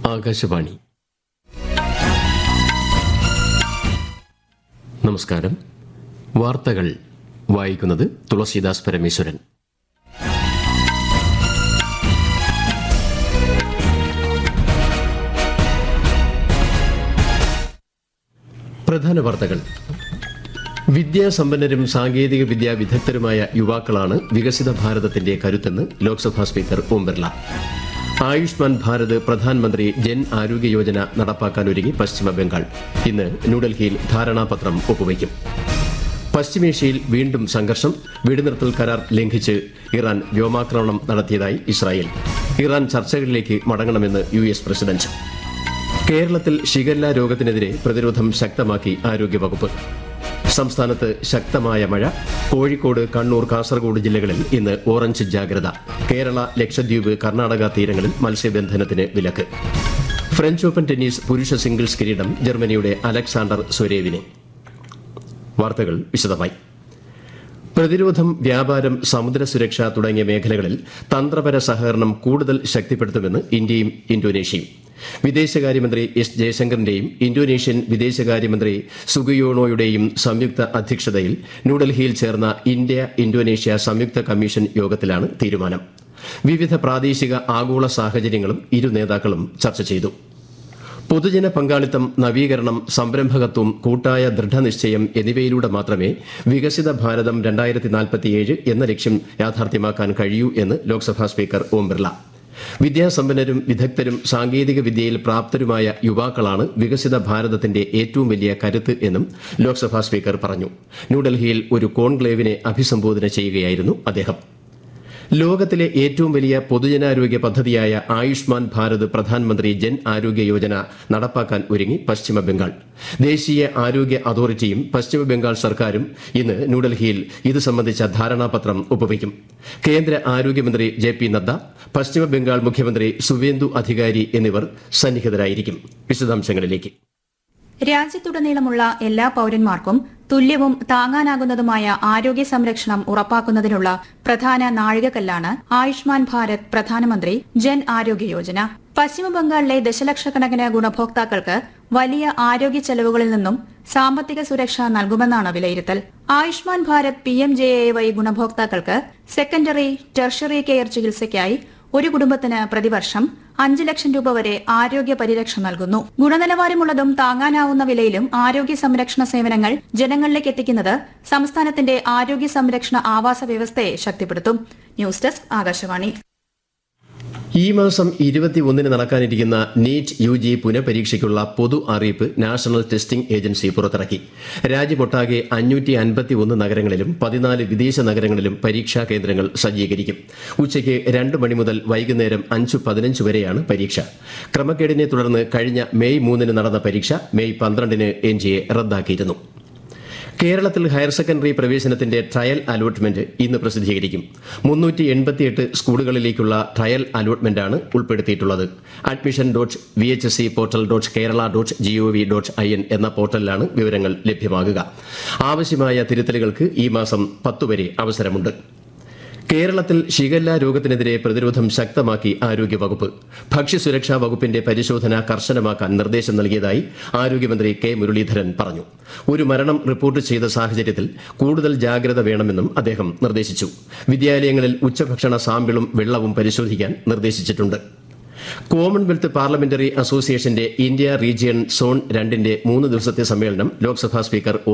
ആകാശവാണി നമസ്കാരം വാർത്തകൾ വായിക്കുന്നത് തുളസീദാസ് പരമേശ്വരൻ പ്രധാന വാർത്തകൾ വിദ്യാസമ്പന്നരും സാങ്കേതിക വിദ്യാ വിദഗ്ധരുമായ യുവാക്കളാണ് വികസിത ഭാരതത്തിന്റെ കരുത്തെന്ന് ലോക്സഭാ സ്പീക്കർ ഓം ബിർള ആയുഷ്മാൻ ഭാരത് പ്രധാനമന്ത്രി ജൻ ആരോഗ്യ യോജന നടപ്പാക്കാനൊരുങ്ങി പശ്ചിമ ബംഗാൾ ഇന്ന് ന്യൂഡൽഹിയിൽ ധാരണാപത്രം ഒപ്പുവയ്ക്കും പശ്ചിമേഷ്യയിൽ വീണ്ടും സംഘർഷം വെടിനിർത്തൽ കരാർ ലംഘിച്ച് ഇറാൻ വ്യോമാക്രമണം നടത്തിയതായി ഇസ്രായേൽ ഇറാൻ ചർച്ചകളിലേക്ക് മടങ്ങണമെന്ന് യു എസ് പ്രസിഡന്റ് കേരളത്തിൽ ഷിഗല്ല രോഗത്തിനെതിരെ പ്രതിരോധം ശക്തമാക്കി ആരോഗ്യവകുപ്പ് സംസ്ഥാനത്ത് ശക്തമായ മഴ കോഴിക്കോട് കണ്ണൂർ കാസർഗോഡ് ജില്ലകളിൽ ഇന്ന് ഓറഞ്ച് ജാഗ്രത കേരള ലക്ഷദ്വീപ് കർണാടക തീരങ്ങളിൽ മത്സ്യബന്ധനത്തിന് വിലക്ക് ഫ്രഞ്ച് ഓപ്പൺ ടെന്നീസ് പുരുഷ സിംഗിൾസ് കിരീടം ജർമ്മനിയുടെ അലക്സാണ്ടർ സ്വരേവിന് വാർത്തകൾ വിശദമായി പ്രതിരോധം വ്യാപാരം സമുദ്ര സുരക്ഷ തുടങ്ങിയ മേഖലകളിൽ തന്ത്രപര സഹകരണം കൂടുതൽ ശക്തിപ്പെടുത്തുമെന്ന് ഇന്ത്യയും ഇന്തോനേഷ്യയും വിദേശകാര്യമന്ത്രി എസ് ജയശങ്കറിന്റെയും ഇന്തോനേഷ്യൻ വിദേശകാര്യമന്ത്രി സുഗിയോണോയുടെയും സംയുക്ത അധ്യക്ഷതയിൽ ന്യൂഡൽഹിയിൽ ചേർന്ന ഇന്ത്യ ഇന്തോനേഷ്യ സംയുക്ത കമ്മീഷൻ യോഗത്തിലാണ് തീരുമാനം വിവിധ പ്രാദേശിക ആഗോള സാഹചര്യങ്ങളും ഇരു നേതാക്കളും ചർച്ച ചെയ്തു പൊതുജന പങ്കാളിത്തം നവീകരണം സംരംഭകത്വം കൂട്ടായ ദൃഢനിശ്ചയം എന്നിവയിലൂടെ മാത്രമേ വികസിത ഭാരതം രണ്ടായിരത്തി നാൽപ്പത്തിയേഴ് എന്ന ലക്ഷ്യം യാഥാർത്ഥ്യമാക്കാൻ കഴിയൂ എന്ന് ലോക്സഭാ സ്പീക്കർ ഓം ബിർള വിദ്യാസമ്പന്നരും വിദഗ്ധരും സാങ്കേതിക വിദ്യയിൽ പ്രാപ്തരുമായ യുവാക്കളാണ് വികസിത ഭാരതത്തിന്റെ ഏറ്റവും വലിയ കരുത്ത് എന്നും ലോക്സഭാ സ്പീക്കർ പറഞ്ഞു ന്യൂഡൽഹിയിൽ ഒരു കോൺക്ലേവിനെ അഭിസംബോധന ചെയ്യുകയായിരുന്നു അദ്ദേഹം ലോകത്തിലെ ഏറ്റവും വലിയ പൊതുജനാരോഗ്യ പദ്ധതിയായ ആയുഷ്മാൻ ഭാരത് പ്രധാനമന്ത്രി ജൻ ആരോഗ്യ യോജന നടപ്പാക്കാൻ ഒരുങ്ങി പശ്ചിമ ബംഗാൾ ദേശീയ ആരോഗ്യ അതോറിറ്റിയും പശ്ചിമ ബംഗാൾ സർക്കാരും ഇന്ന് ന്യൂഡൽഹിയിൽ ഇത് സംബന്ധിച്ച ധാരണാപത്രം ഒപ്പുവയ്ക്കും കേന്ദ്ര ആരോഗ്യമന്ത്രി ജെ പി നദ്ദ പശ്ചിമ ബംഗാൾ മുഖ്യമന്ത്രി സുവേന്ദു അധികാരി എന്നിവർ സന്നിഹിതരായിരിക്കും വിശദാംശങ്ങളിലേക്ക് രാജ്യത്തുടനീളമുള്ള എല്ലാ പൌരന്മാർക്കും തുല്യവും താങ്ങാനാകുന്നതുമായ ആരോഗ്യ സംരക്ഷണം ഉറപ്പാക്കുന്നതിനുള്ള പ്രധാന നാഴികക്കല്ലാണ് ആയുഷ്മാൻ ഭാരത് പ്രധാനമന്ത്രി ജൻ ആരോഗ്യ യോജന പശ്ചിമബംഗാളിലെ ദശലക്ഷക്കണക്കിന് ഗുണഭോക്താക്കൾക്ക് വലിയ ആരോഗ്യ ചെലവുകളിൽ നിന്നും സാമ്പത്തിക സുരക്ഷ നൽകുമെന്നാണ് വിലയിരുത്തൽ Ayushman Bharat P M J A Y ഗുണഭോക്താക്കൾക്ക് സെക്കൻഡറി ടെർഷറി കെയർ ചികിത്സയ്ക്കായി ഒരു കുടുംബത്തിന് പ്രതിവർഷം അഞ്ച് ലക്ഷം രൂപ വരെ ആരോഗ്യ പരിരക്ഷ നൽകുന്നു ഗുണനിലവാരമുള്ളതും താങ്ങാനാവുന്ന വിലയിലും ആരോഗ്യ സംരക്ഷണ സേവനങ്ങൾ ജനങ്ങളിലേക്ക് എത്തിക്കുന്നത് സംസ്ഥാനത്തിന്റെ ആരോഗ്യ സംരക്ഷണ ആവാസ വ്യവസ്ഥയെ ശക്തിപ്പെടുത്തും ന്യൂസ് ഡെസ്ക് ആകാശവാണി ഈ മാസം ഇരുപത്തിയൊന്നിന് നടക്കാനിരിക്കുന്ന നീറ്റ് യു ജി പുനഃപരീക്ഷയ്ക്കുള്ള പൊതു അറിയിപ്പ് നാഷണൽ ടെസ്റ്റിംഗ് ഏജൻസി പുറത്തിറക്കി രാജ്യമൊട്ടാകെ അഞ്ഞൂറ്റി അൻപത്തിയൊന്ന് നഗരങ്ങളിലും പതിനാല് വിദേശ നഗരങ്ങളിലും പരീക്ഷാ കേന്ദ്രങ്ങൾ സജ്ജീകരിക്കും ഉച്ചയ്ക്ക് രണ്ട് മണി മുതൽ വൈകുന്നേരം അഞ്ച് പതിനഞ്ച് വരെയാണ് പരീക്ഷ ക്രമക്കേടിനെ തുടർന്ന് കഴിഞ്ഞ മെയ് മൂന്നിന് നടന്ന പരീക്ഷ മെയ് പന്ത്രണ്ടിന് എൻ ജി എ റദ്ദാക്കിയിരുന്നു കേരളത്തിൽ ഹയർ സെക്കൻഡറി പ്രവേശനത്തിന്റെ ട്രയൽ അലോട്ട്മെന്റ് ഇന്ന് പ്രസിദ്ധീകരിക്കും മുന്നൂറ്റി എൺപത്തിയെട്ട് സ്കൂളുകളിലേക്കുള്ള ട്രയൽ അലോട്ട്മെന്റാണ് ഉൾപ്പെടുത്തിയിട്ടുള്ളത് admission dot V H S C portal dot Kerala dot G O V dot I N എന്ന പോർട്ടലിലാണ് വിവരങ്ങൾ ലഭ്യമാകുക ആവശ്യമായ തിരുത്തലുകൾക്ക് ഈ മാസം പത്ത് വരെ അവസരമുണ്ട് കേരളത്തിൽ ഷിഗല്ല രോഗത്തിനെതിരെ പ്രതിരോധം ശക്തമാക്കി ആരോഗ്യവകുപ്പ് ഭക്ഷ്യസുരക്ഷാ വകുപ്പിന്റെ പരിശോധന കർശനമാക്കാൻ നിർദ്ദേശം നൽകിയതായി ആരോഗ്യമന്ത്രി കെ മുരളീധരൻ പറഞ്ഞു ഒരു മരണം റിപ്പോർട്ട് ചെയ്ത സാഹചര്യത്തിൽ കൂടുതൽ ജാഗ്രത വേണമെന്നും അദ്ദേഹം നിർദ്ദേശിച്ചു വിദ്യാലയങ്ങളിൽ ഉച്ചഭക്ഷണ സാമ്പിളും വെള്ളവും പരിശോധിക്കാൻ നിർദ്ദേശിച്ചിട്ടുണ്ട് കോമൺവെൽത്ത് പാർലമെന്ററി അസോസിയേഷന്റെ ഇന്ത്യ റീജിയൻ സോൺ രണ്ടിന്റെ മൂന്ന് ദിവസത്തെ സമ്മേളനം ലോക്സഭാ സ്പീക്കർ